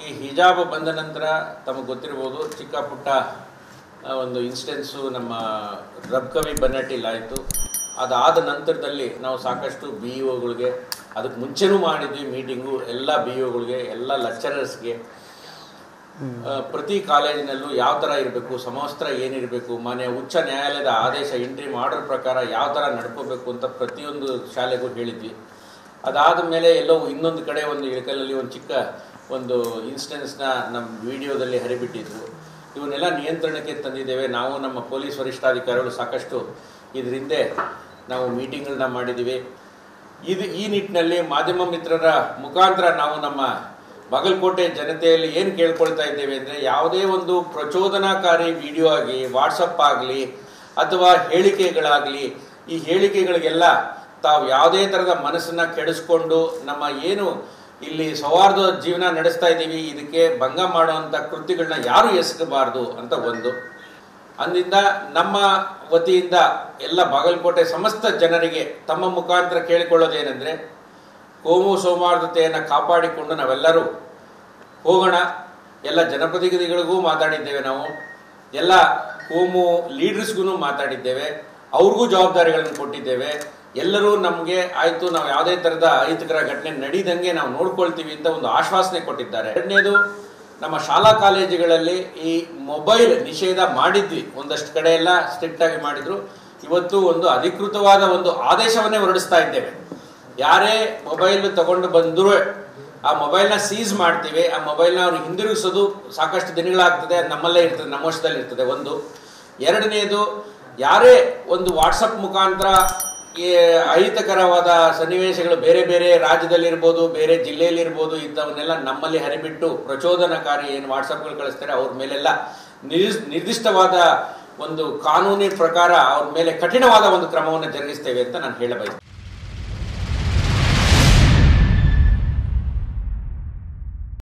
ಈ ಹಿಜಾಬ್ ಬಂದ ನಂತರ ತಮಗೆ ಗೊತ್ತಿರ್ಬೋದು ಚಿಕ್ಕ ಪುಟ್ಟ ಆ, ಒಂದು ಇನ್ಸಿಡೆನ್ಸು ನಮ್ಮ ರಬ್ ಕವಿ ಬನ್ನಟ್ಟಿಲ್ ಆಯಿತು ಅದಾದ ನಂತರದಲ್ಲಿ ನಾವು ಸಾಕಷ್ಟು ಬಿ ಇ ಒಗಳಿಗೆ ಅದಕ್ಕೆ ಮುಂಚೆನೂ ಮಾಡಿದ್ವಿ ಮೀಟಿಂಗು ಎಲ್ಲ ಬಿ ಇ ಒಗಳಿಗೆ ಎಲ್ಲ ಲೆಕ್ಚರರ್ಸ್ಗೆ ಆ, ಪ್ರತಿ ಕಾಲೇಜಿನಲ್ಲೂ ಯಾವ ಥರ ಇರಬೇಕು ಸಮವಸ್ತ್ರ ಏನಿರಬೇಕು ಮಾನ್ಯ ಉಚ್ಚ ನ್ಯಾಯಾಲಯದ ಆದೇಶ ಎಂಟ್ರಿ ಆರ್ಡರ್ ಪ್ರಕಾರ ಯಾವ ಥರ ನಡ್ಕೋಬೇಕು ಅಂತ ಪ್ರತಿಯೊಂದು ಶಾಲೆಗೂ ಹೇಳಿದ್ವಿ ಅದಾದ ಮೇಲೆ ಎಲ್ಲೋ ಇನ್ನೊಂದು ಕಡೆ ಒಂದು ಇಳಕಲಲ್ಲಿ ಒಂದು ಚಿಕ್ಕ ಒಂದು ಇನ್ಸಿಡೆನ್ಸ್ನ ನಮ್ಮ ವಿಡಿಯೋದಲ್ಲಿ ಹರಿಬಿಟ್ಟಿದ್ವು ಇವನ್ನೆಲ್ಲ ನಿಯಂತ್ರಣಕ್ಕೆ ತಂದಿದ್ದೇವೆ ನಾವು ನಮ್ಮ ಪೊಲೀಸ್ ವರಿಷ್ಠಾಧಿಕಾರಿಗಳು ಸಾಕಷ್ಟು ಇದ್ರ ಹಿಂದೆ ನಾವು ಮೀಟಿಂಗ್ಗಳನ್ನ ಮಾಡಿದ್ದೀವಿ ಇದು ಈ ನಿಟ್ಟಿನಲ್ಲಿ ಮಾಧ್ಯಮ ಮಿತ್ರರ ಮುಖಾಂತರ ನಾವು ನಮ್ಮ ಬಾಗಲಕೋಟೆ ಜನತೆಯಲ್ಲಿ ಏನು ಕೇಳ್ಕೊಳ್ತಾ ಇದ್ದೇವೆ ಅಂದರೆ ಯಾವುದೇ ಒಂದು ಪ್ರಚೋದನಾಕಾರಿ ವಿಡಿಯೋ ಆಗಿ ವಾಟ್ಸಪ್ ಆಗಲಿ ಅಥವಾ ಹೇಳಿಕೆಗಳಾಗಲಿ ಈ ಹೇಳಿಕೆಗಳಿಗೆಲ್ಲ ತಾವು ಯಾವುದೇ ಥರದ ಮನಸ್ಸನ್ನ ಕೆಡಿಸ್ಕೊಂಡು ನಮ್ಮ ಏನು ಇಲ್ಲಿ ಸೌಹಾರ್ದ ಜೀವನ ನಡೆಸ್ತಾ ಇದ್ದೀವಿ ಇದಕ್ಕೆ ಭಂಗ ಮಾಡುವಂಥ ಕೃತ್ಯಗಳನ್ನ ಯಾರು ಎಸಗಬಾರ್ದು ಅಂತ ಒಂದು ಅಂದಿಂದ ನಮ್ಮ ವತಿಯಿಂದ ಎಲ್ಲ ಬಾಗಲಕೋಟೆ ಸಮಸ್ತ ಜನರಿಗೆ ತಮ್ಮ ಮುಖಾಂತರ ಕೇಳಿಕೊಳ್ಳೋದೇನೆಂದರೆ ಕೋಮು ಸೌಹಾರ್ದತೆಯನ್ನು ಕಾಪಾಡಿಕೊಂಡು ನಾವೆಲ್ಲರೂ ಹೋಗೋಣ ಎಲ್ಲ ಜನಪ್ರತಿನಿಧಿಗಳಿಗೂ ಮಾತಾಡಿದ್ದೇವೆ ನಾವು ಎಲ್ಲ ಕೋಮು ಲೀಡರ್ಸ್ಗೂ ಮಾತಾಡಿದ್ದೇವೆ ಅವ್ರಿಗೂ ಜವಾಬ್ದಾರಿಗಳನ್ನು ಕೊಟ್ಟಿದ್ದೇವೆ ಎಲ್ಲರೂ ನಮಗೆ ಆಯಿತು ನಾವು ಯಾವುದೇ ಥರದ ಅಹಿತಕರ ಘಟನೆ ನಡೀದಂಗೆ ನಾವು ನೋಡ್ಕೊಳ್ತೀವಿ ಅಂತ ಒಂದು ಆಶ್ವಾಸನೆ ಕೊಟ್ಟಿದ್ದಾರೆ ಎರಡನೇದು ನಮ್ಮ ಶಾಲಾ ಕಾಲೇಜುಗಳಲ್ಲಿ ಈ ಮೊಬೈಲ್ ನಿಷೇಧ ಮಾಡಿದ್ವಿ ಒಂದಷ್ಟು ಕಡೆ ಎಲ್ಲ ಸ್ಟ್ರಿಕ್ಟ್ ಆಗಿ ಮಾಡಿದ್ರು ಇವತ್ತು ಒಂದು ಅಧಿಕೃತವಾದ ಒಂದು ಆದೇಶವನ್ನೇ ಹೊರಡಿಸ್ತಾ ಇದ್ದೇವೆ ಯಾರೇ ಮೊಬೈಲ್ ತಗೊಂಡು ಬಂದರೂ ಆ ಮೊಬೈಲ್ನ ಸೀಸ್ ಮಾಡ್ತೀವಿ ಆ ಮೊಬೈಲ್ನ ಅವ್ರಿಗೆ ಹಿಂದಿರುಗಿಸೋದು ಸಾಕಷ್ಟು ದಿನಗಳಾಗ್ತದೆ ಅದು ನಮ್ಮಲ್ಲೇ ಇರ್ತದೆ ನಮ್ಮ ವಶದಲ್ಲಿ ಇರ್ತದೆ ಒಂದು ಎರಡನೆಯದು ಯಾರೇ ಒಂದು ವಾಟ್ಸಪ್ ಮುಖಾಂತರ ಈ ಅಹಿತಕರವಾದ ಸನ್ನಿವೇಶಗಳು ಬೇರೆ ಬೇರೆ ರಾಜ್ಯದಲ್ಲಿರ್ಬೋದು ಬೇರೆ ಜಿಲ್ಲೆಯಲ್ಲಿರ್ಬೋದು ಇಂಥವನ್ನೆಲ್ಲ ನಮ್ಮಲ್ಲಿ ಹರಿಬಿಟ್ಟು ಪ್ರಚೋದನಕಾರಿ ಏನು ವಾಟ್ಸಪ್ಗಳು ಕಳಿಸ್ತಾರೆ ಅವ್ರ ಮೇಲೆಲ್ಲ ನಿರ್ದಿಸ್- ನಿರ್ದಿಷ್ಟವಾದ ಒಂದು ಕಾನೂನಿನ ಪ್ರಕಾರ ಅವ್ರ ಮೇಲೆ ಕಠಿಣವಾದ ಒಂದು ಕ್ರಮವನ್ನು ಜರುಗಿಸ್ತೇವೆ ಅಂತ ನಾನು ಹೇಳಬಯಸ್ತೇನೆ